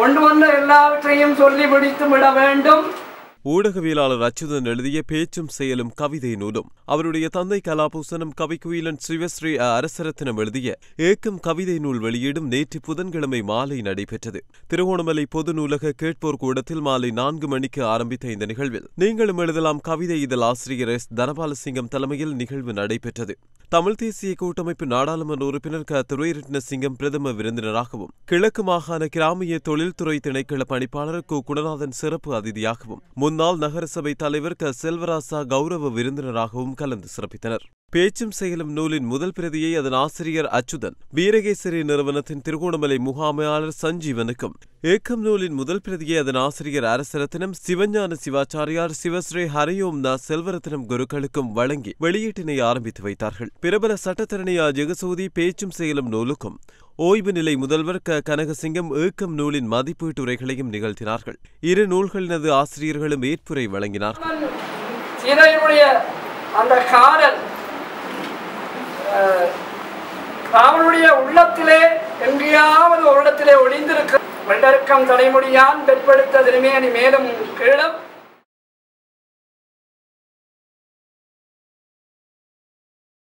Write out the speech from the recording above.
கொண்டு வந்த எல்லாவற்றையும் சொல்லி முடித்து விட வேண்டும் ஊடகவியலாளர் அச்சுதன் எழுதிய பேச்சும் செயலும் கவிதை நூலும் அவருடைய தந்தை கலாபூசனம் கவிக்குயிலன் சிவஸ்ரீ அ. அரசரத்தினம் எழுதிய ஏக்கம் கவிதை நூல் வெளியீடும் நேற்று புதன்கிழமை மாலை நடைபெற்றது திருகோணமலை பொது நூலக கேட்போர் கூடத்தில் மாலை நான்கு மணிக்கு ஆரம்பித்த இந்த நிகழ்வில் நீங்களும் எழுதலாம் கவிதை இதழ் ஆசிரியர் எஸ் தனபாலசிங்கம் தலைமையில் நிகழ்வு நடைபெற்றது தமிழ் தேசிய கூட்டமைப்பு நாடாளுமன்ற உறுப்பினர் க துரைரட்ன சிங்கம் பிரதம விருந்தினராகவும் கிழக்கு மாகாண கிராமிய தொழில்துறை திணைக்கள பணிப்பாளர் கு குணநாதன் சிறப்பு அதிதியாகவும் முன்னாள் நகரசபை தலைவர் க செல்வராசா கௌரவ விருந்தினராகவும் கலந்து சிறப்பித்தனர் பேச்சும் செயலும் நூலின் முதல் பிரதியை அதன் ஆசிரியர் அச்சுதன் வீரகேசரி நிறுவனத்தின் திருகோணமலை முகாமையாளர் சஞ்சீவனுக்கும் ஏக்கம் நூலின் முதல் பிரதியை அதன் ஆசிரியர் அரசரத்தினம் சிவஞான சிவாச்சாரியார் சிவஸ்ரீ ஹரியோம்னா செல்வரத்தினம் குருக்களுக்கும் வழங்கி வெளியீட்டினை ஆரம்பித்து வைத்தார்கள் பிரபல சட்டத்தரணியா ஜெகசூதி பேச்சும் செயலும் நூலுக்கும் ஓய்வு நிலை முதல்வர் க கனகசிங்கம் ஏக்கம் நூலின் மதிப்பீட்டுரைகளையும் நிகழ்த்தினார்கள் இரு நூல்களினது ஆசிரியர்களும் ஏற்புரை வழங்கினார் சீதையினுடைய அந்த காதல் அஹ், அவனுடைய உள்ளத்திலே எங்கேயாவது ஒரு இடத்திலே ஒளிந்திருக்க வெள்ளருக்கம் தலைமுடியான் பெற்படுத்த திருமேனி மேலும் கீழும்